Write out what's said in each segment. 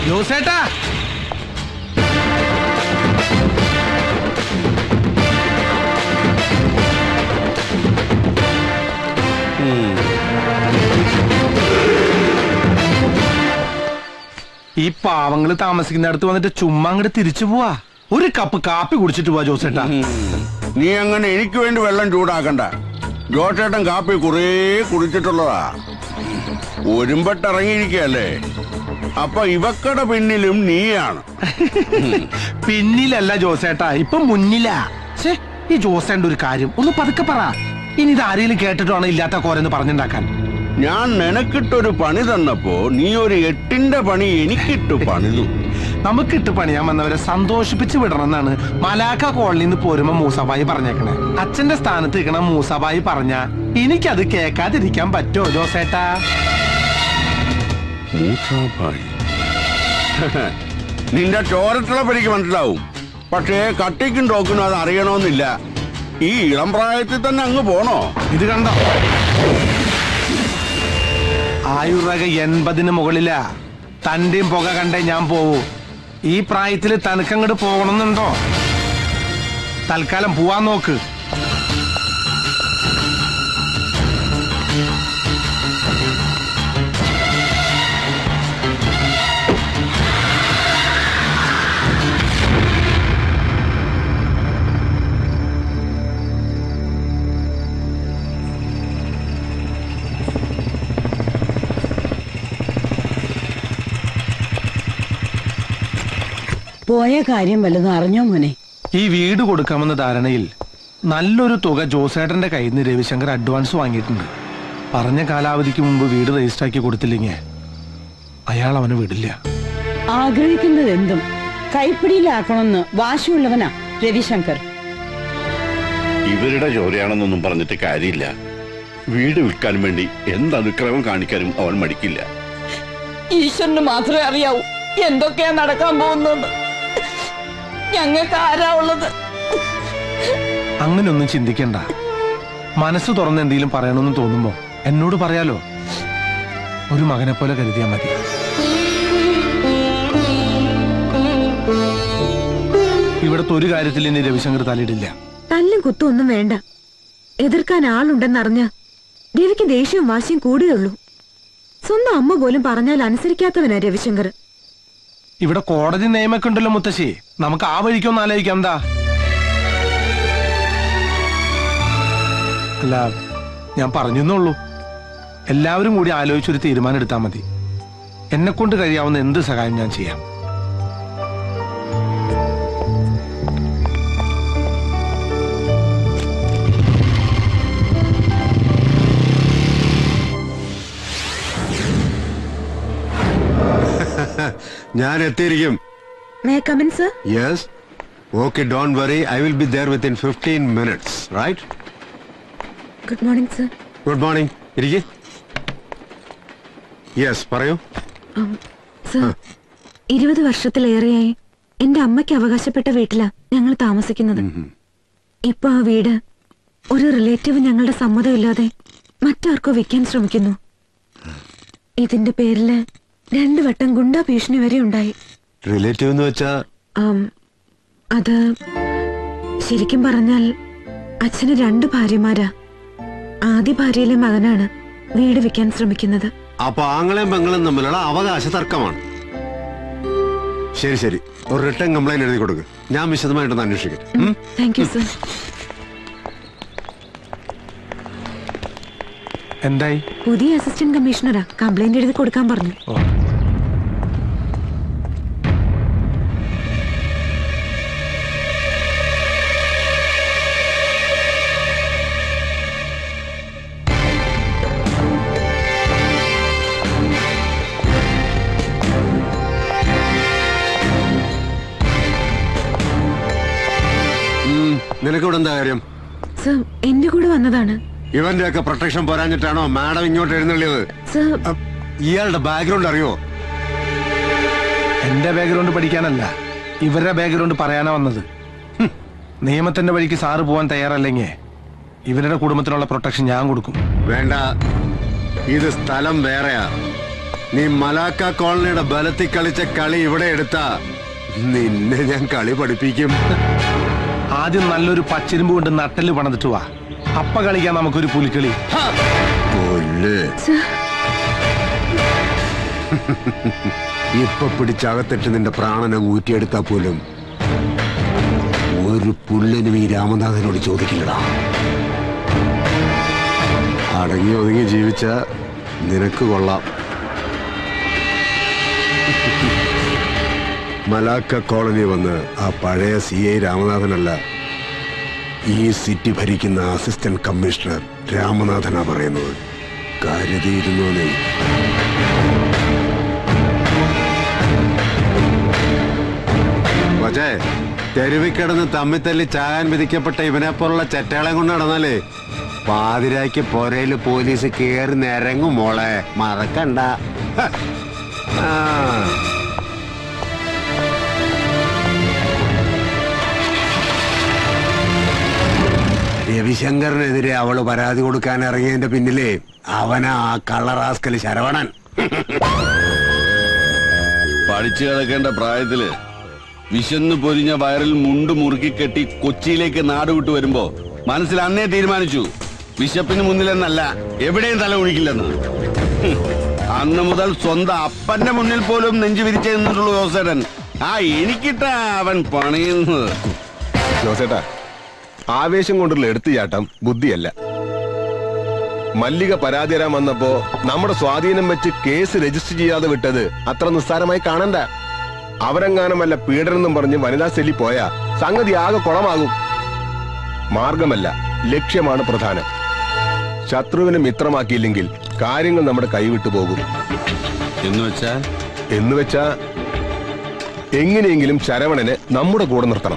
ജോസേട്ടാ ഈ പാവങ്ങള് താമസിക്കുന്നിടത്ത് വന്നിട്ട് ചുമ്മാ അങ്ങോട്ട് തിരിച്ചു പോവാ ഒരു കപ്പ് കാപ്പി കുടിച്ചിട്ട് പോവാ ജോസേട്ടാ നീ അങ്ങനെ എനിക്ക് വേണ്ടി വെള്ളം ചൂടാക്കണ്ട ജോട്ടേട്ടൻ കാപ്പി കുറേ കുടിച്ചിട്ടുള്ളതാ ഒരുമ്പട്ടിറങ്ങിയിരിക്കല്ലേ അപ്പൊ ഇവക്കടെ പിന്നിലും നീയാണ് പിന്നിലല്ല ജോസേട്ടാ ഇപ്പൊ മുന്നിലാ ഛേ, ഈ ജോസേന്റെ ഒരു കാര്യം ഒന്ന് പതുക്കെ പറ ഇനി ഇത് ആരെങ്കിലും കേട്ടിട്ടാണ് ഇല്ലാത്ത കോരെന്ന് പറഞ്ഞുണ്ടാക്കാൻ ഞാൻ നിനക്കിട്ടൊരു പണി തന്നപ്പോ നീ ഒരു എട്ടിന്റെ പണി എനിക്കിട്ടു പണിതു നമുക്കിട്ട് പണിയാൻ വന്നവരെ സന്തോഷിപ്പിച്ച് വിടണമെന്നാണ് മലാക്ക കോളനിയിൽ നിന്ന് പോരുമ്പോ മൂസബായി പറഞ്ഞേക്കണേ അച്ഛന്റെ സ്ഥാനത്ത് നിൽക്കണ മൂസബായി പറഞ്ഞ എനിക്കത് കേൾക്കാതിരിക്കാൻ പറ്റുമോ ജോസേട്ടാ മൂസാഭായി നിന്റെ ചോരത്തിളപ്പ് മനസ്സിലാവും പക്ഷേ കട്ടിക്കും ടോക്കിനും അത് അറിയണമെന്നില്ല ഈ ഇളം പ്രായത്തിൽ തന്നെ അങ്ങ് പോണോ ഇത് കണ്ടോ ആയുർരേഖ എൺപതിന് മുകളിലാ തന്റെയും പുക കണ്ടേ ഞാൻ പോവൂ ഈ പ്രായത്തിൽ തനിക്കങ്ങോട്ട് പോകണമെന്നുണ്ടോ തൽക്കാലം പോവാൻ നോക്ക് പോയ കാര്യം വല്ലതും അറിഞ്ഞോ മോനെ ഈ വീട് കൊടുക്കാമെന്ന ധാരണയിൽ നല്ലൊരു തുക ജോസേട്ടന്റെ കയ്യിൽ നിന്ന് രവിശങ്കർ അഡ്വാൻസ് വാങ്ങിയിട്ടുണ്ട് പറഞ്ഞ കാലാവധിക്ക് മുമ്പ് വീട് രജിസ്റ്റർ ആക്കി കൊടുത്തില്ലെങ്കിൽ അയാൾ അവനെ വിടില്ല ആഗ്രഹിക്കുന്നത് എന്തും കൈപ്പിടിയിലാക്കണമെന്ന് വാശിയുള്ളവനാ രവിശങ്കർ ഇവരുടെ ചോരയാണെന്നൊന്നും പറഞ്ഞിട്ട് കാര്യമില്ല വീട് വിൽക്കാൻ വേണ്ടി എന്ത് അനുക്രമം കാണിക്കാനും അവൻ മടിക്കില്ല ഈശ്വരന് മാത്രമേ അറിയാവൂ എന്തൊക്കെയാ നടക്കാൻ പോകുന്നത് ഞങ്ങൾക്ക് ആരാ ഉള്ളത് അങ്ങനെയൊന്നും ചിന്തിക്കണ്ട മനസ്സ് തുറന്ന് എന്തെങ്കിലും പറയണമെന്ന് തോന്നുമ്പോ എന്നോട് പറയാലോ ഒരു മകനെ പോലെ കരുതിയാ മതി ഇവിടുത്തെ ഒരു കാര്യത്തിൽ ഇനി രവിശങ്കർ തലയിടില്ല തല്ലും കുത്തും ഒന്നും വേണ്ട എതിർക്കാൻ ആളുണ്ടെന്നറിഞ്ഞ രവിക്ക് ദേഷ്യവും വാശിയും കൂടുകയുള്ളൂ സ്വന്തം അമ്മ പോലും പറഞ്ഞാൽ അനുസരിക്കാത്തവനാ രവിശങ്കർ ഇവിടെ കോടതി നിയമൊക്കെ ഉണ്ടല്ലോ മുത്തശ്ശി നമുക്ക് ആ വഴിക്കൊന്ന് ആലോചിക്കാം എന്താ അല്ല ഞാൻ പറഞ്ഞെന്നുള്ളൂ എല്ലാവരും കൂടി ആലോചിച്ചൊരു തീരുമാനം എടുത്താൽ മതി എന്നെ കൊണ്ട് കഴിയാവുന്ന എന്ത് സഹായം ഞാൻ ചെയ്യാം ഞാൻ എത്തിയിരിക്കും may come in sir yes okay don't worry I will be there within fifteen minutes right good morning sir good morning ഇരിക്കെ യെസ് പറയൂ സർ ഇരുപത് വർഷത്തിലേറെയായി എന്റെ അമ്മയ്ക്ക് അവകാശപ്പെട്ട വീട്ടിലാ ഞങ്ങൾ താമസിക്കുന്നത് ഇപ്പൊ ആ വീട് ഒരു റിലേറ്റീവ് ഞങ്ങളുടെ സമ്മതമില്ലാതെ മറ്റാർക്കോ വിൽക്കാൻ ശ്രമിക്കുന്നു ഇതിന്റെ പേരില് രണ്ടു വട്ടം ഗുണ്ടാ ഭീഷണി വരെ ഉണ്ടായി റിലേറ്റീവ് എന്ന് വെച്ചാ ആം, അത് ശരിക്കും പറഞ്ഞാൽ അച്ഛന് രണ്ട് ഭാര്യമാരാ ആദ്യ ഭാര്യയിലെ മകനാണ് വീട് വിൽക്കാൻ ശ്രമിക്കുന്നത് അപ്പൊ ആങ്ങളെയും പെങ്ങളും തമ്മിലുള്ള അവകാശ തർക്കമാണ് ശരി ശരി ഒരു റിട്ടേൺ കംപ്ലൈന്റ് എഴുതി കൊടുക്ക് ഞാൻ വിശദമായിട്ടൊന്ന് അന്വേഷിക്കട്ടെ ഉം? താങ്ക് യു സർ എന്തായി പുതിയ അസിസ്റ്റന്റ് കമ്മീഷണറാ കംപ്ലൈന്റ് എഴുതി കൊടുക്കാൻ പറഞ്ഞു ഓ ഉം, നിനക്കിവിടെ എന്താ കാര്യം സർ എന്റെ കൂടെ വന്നതാണ് ഇവന്റെ ഒക്കെ പ്രൊട്ടക്ഷൻ പോരാഞ്ഞിട്ടാണോ മാഡം ഇങ്ങോട്ട് എഴുന്നള്ളിയത് സർ അ, ഇയാളുടെ ബാക്ക്ഗ്രൗണ്ട് അറിയോ എന്റെ ബാക്ക്ഗ്രൗണ്ട് പഠിക്കാനല്ല ഇവരുടെ ബാക്ക്ഗ്രൗണ്ട് പറയാനാ വന്നത് ഹും, നിയമത്തിന്റെ വഴിക്ക് സാറ് പോവാൻ തയ്യാറല്ലെങ്കിൽ ഇവരുടെ കുടുംബത്തിനുള്ള പ്രൊട്ടക്ഷൻ ഞാൻ കൊടുക്കും വേണ്ട ഇത് സ്ഥലം വേറെയാ നീ മലാക്ക കോളനിയുടെ ബലത്തിൽ കളിച്ച കളി ഇവിടെ എടുത്താ നിന്നെ ഞാൻ കളി പഠിപ്പിക്കും ആദ്യം നല്ലൊരു പച്ചിരുമ്പ് കൊണ്ട് നട്ടല് പണിതിട്ട് വാ അപ്പ കളിക്കാൻ നമുക്കൊരു പുലിക്കളി കൊല്ല് ഇപ്പൊ പിടിച്ചകത്തിട്ട് നിന്റെ പ്രാണനം ഊറ്റിയെടുത്താ പോലും ഒരു പുല്ലിനും ഈ രാമനാഥനോട് ചോദിക്കില്ലടാ അടങ്ങി ഒതുങ്ങി ജീവിച്ച നിനക്ക് കൊള്ളാം മലാക്ക കോളനി വന്ന് ആ പഴയ സി ഐ രാമനാഥനല്ല ഈ സിറ്റി ഭരിക്കുന്ന അസിസ്റ്റന്റ് കമ്മീഷണർ രാമനാഥനാ പറയുന്നത് കരുതിയിരുന്നു നീ പക്ഷേ തെരുവിൽ കിടന്ന് തമ്മിൽ തല്ലി ചാകാൻ വിധിക്കപ്പെട്ട ഇവനെ പോലുള്ള ചെറ്റകളെ കൊണ്ട് നടന്നാലേ പാതിരായ്ക്ക് പൊരയില് പോലീസ് കേറി നിരങ്ങും മോളെ മറക്കണ്ട ഹ. ആ രവിശങ്കറിനെതിരെ അവള് പരാതി കൊടുക്കാൻ ഇറങ്ങിയതിന്റെ പിന്നിലെ അവനാ ആ കള്ളറാസ്കല് ശരവണൻ പഠിച്ചു കിടക്കേണ്ട പ്രായത്തില് വിശന്ന് പൊരിഞ്ഞ വയറിൽ മുണ്ട് മുറുക്കി കെട്ടി കൊച്ചിയിലേക്ക് നാട് വിട്ടു വരുമ്പോ മനസ്സിൽ അന്നേ തീരുമാനിച്ചു വിശപ്പിന് മുന്നിലെന്നല്ല എവിടെയും തല ഒഴിക്കില്ലെന്ന് ഹും. അന്ന് മുതൽ സ്വന്തം അപ്പന്റെ മുന്നിൽ പോലും നെഞ്ചു വിരിച്ചു നിന്നിട്ടുള്ളൂ ജോസേട്ടൻ ആ എനിക്കിട്ടാ അവൻ പണിയുന്നത് ജോസേട്ടാ ആവേശം കൊണ്ടുള്ള എടുത്തുചാട്ടം ബുദ്ധിയല്ല മല്ലിക പരാതി തരാൻ വന്നപ്പോ നമ്മുടെ സ്വാധീനം വെച്ച് കേസ് രജിസ്റ്റർ ചെയ്യാതെ വിട്ടത് അത്ര നിസ്സാരമായി കാണണ്ട അവരെങ്ങാനും വല്ല പീഡനെന്നും പറഞ്ഞ് വനിതാ സെല്ലി പോയാ സംഗതി ആകെ കുളമാകും മാർഗമല്ല ലക്ഷ്യമാണ് പ്രധാനം ശത്രുവിനെ മിത്രമാക്കിയില്ലെങ്കിൽ കാര്യങ്ങൾ നമ്മുടെ കൈവിട്ടു പോകും എന്ന് വെച്ചാൽ എന്ന് വെച്ചാ എങ്ങനെയെങ്കിലും ശരവണനെ നമ്മുടെ കൂടെ നിർത്തണം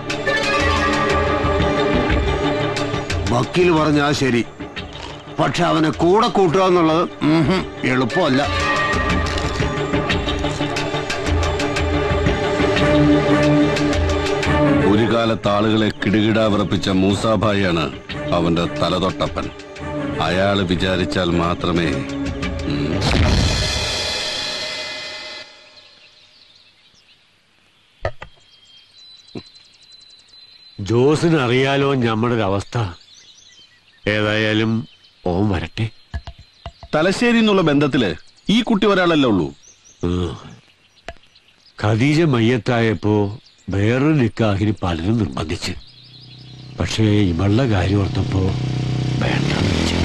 വക്കീൽ പറഞ്ഞാ ശരി പക്ഷെ അവനെ കൂടെ കൂട്ടുക എന്നുള്ളത് ഉംഹും, എളുപ്പമല്ല ഒരു കാലത്ത് ആളുകളെ കിടുകിട വിറപ്പിച്ച മൂസാഭായിയാണ് അവന്റെ തലതൊട്ടപ്പൻ അയാള് വിചാരിച്ചാൽ മാത്രമേ ഉം, ജോസിന് അറിയാലോ നമ്മുടെ ഒരു അവസ്ഥ ഏതായാലും ഓൻ വരട്ടെ തലശ്ശേരി എന്നുള്ള ബന്ധത്തില് ഈ കുട്ടി ഒരാളല്ലേ ഉള്ളൂ ഉം. ഖദീജ മയ്യത്തായപ്പോ വേറൊരു നിക്കാഹിന് പലരും നിർബന്ധിച്ച് പക്ഷേ ഇവളുടെ കാര്യം ഓർത്തപ്പോ വേണ്ടെന്ന് വെച്ചു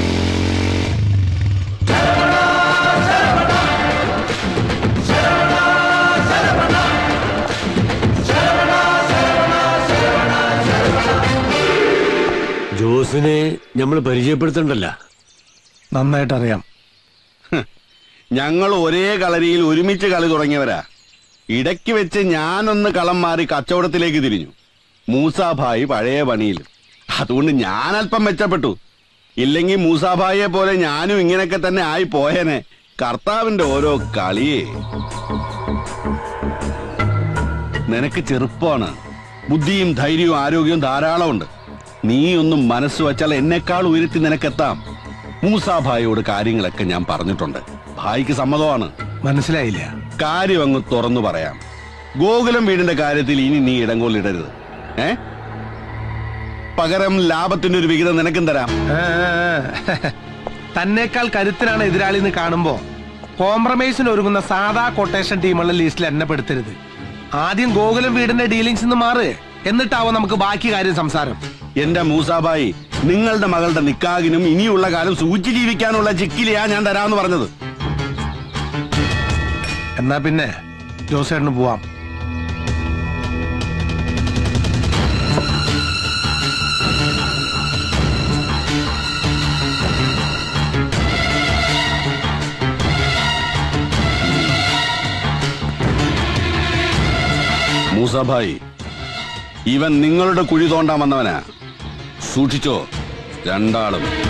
ജോസിനെ നമ്മൾ പരിചയപ്പെടുത്തണ്ടല്ല നന്നായിട്ട് അറിയാം ഞങ്ങൾ ഒരേ കളരിയിൽ ഒരുമിച്ച് കളി തുടങ്ങിയവരാ ഇടയ്ക്ക് വെച്ച് ഞാനൊന്ന് കളം മാറി കച്ചവടത്തിലേക്ക് തിരിഞ്ഞു മൂസാഭായി പഴയ പണിയിൽ അതുകൊണ്ട് ഞാൻ അല്പം മെച്ചപ്പെട്ടു ഇല്ലെങ്കിൽ മൂസാഭായിയെ പോലെ ഞാനും ഇങ്ങനെയൊക്കെ തന്നെ ആയി പോയേനെ കർത്താവിന്റെ ഓരോ കളിയേ നിനക്ക് ചെറുപ്പമാണ് ബുദ്ധിയും ധൈര്യവും ആരോഗ്യവും ധാരാളമുണ്ട് നീ ഒന്നും മനസ്സ് വച്ചാൽ എന്നെക്കാൾ ഉയരത്തി നിനക്കെത്താം മൂസാഭായിയോട് കാര്യങ്ങളൊക്കെ ഞാൻ പറഞ്ഞിട്ടുണ്ട് ഭായിക്ക് സമ്മതമാണ് മനസ്സിലായില്ല കാര്യം അങ്ങ് തുറന്നു പറയാം ഗോകുലം വീടിന്റെ കാര്യത്തിൽ ഇനി നീ ഇടങ്കോലിടരുത് ഏ പകരം ലാഭത്തിന്റെ ഒരു വിഹിതം നിനക്കും തരാം ഏ, തന്നേക്കാൾ കരുത്തിനാണ് എതിരാളി എന്ന് കാണുമ്പോ കോംപ്രമൈസിന് ഒരുങ്ങുന്ന സാധാ കൊട്ടേഷൻ ടീമുള്ള ലിസ്റ്റിൽ എന്നെ പെടുത്തരുത് ആദ്യം ഗോകുലം വീടിന്റെ ഡീലിങ്സ് നിന്ന് മാറ് എന്നിട്ടാവും നമുക്ക് ബാക്കി കാര്യം സംസാരം എന്റെ മൂസാബായി നിങ്ങളുടെ മകളുടെ നിക്കാകിനും ഇനിയുള്ള കാലം സൂചി ജീവിക്കാനുള്ള ചിക്കിലിയാ ഞാൻ തരാമെന്ന് പറഞ്ഞത് എന്നാ പിന്നെ ജോസേട്ടന് പോവാം മൂസാഭായി ഇവൻ നിങ്ങളുടെ കുഴി തോണ്ടാൻ വന്നവനാ സൂക്ഷിച്ചോ രണ്ടാളും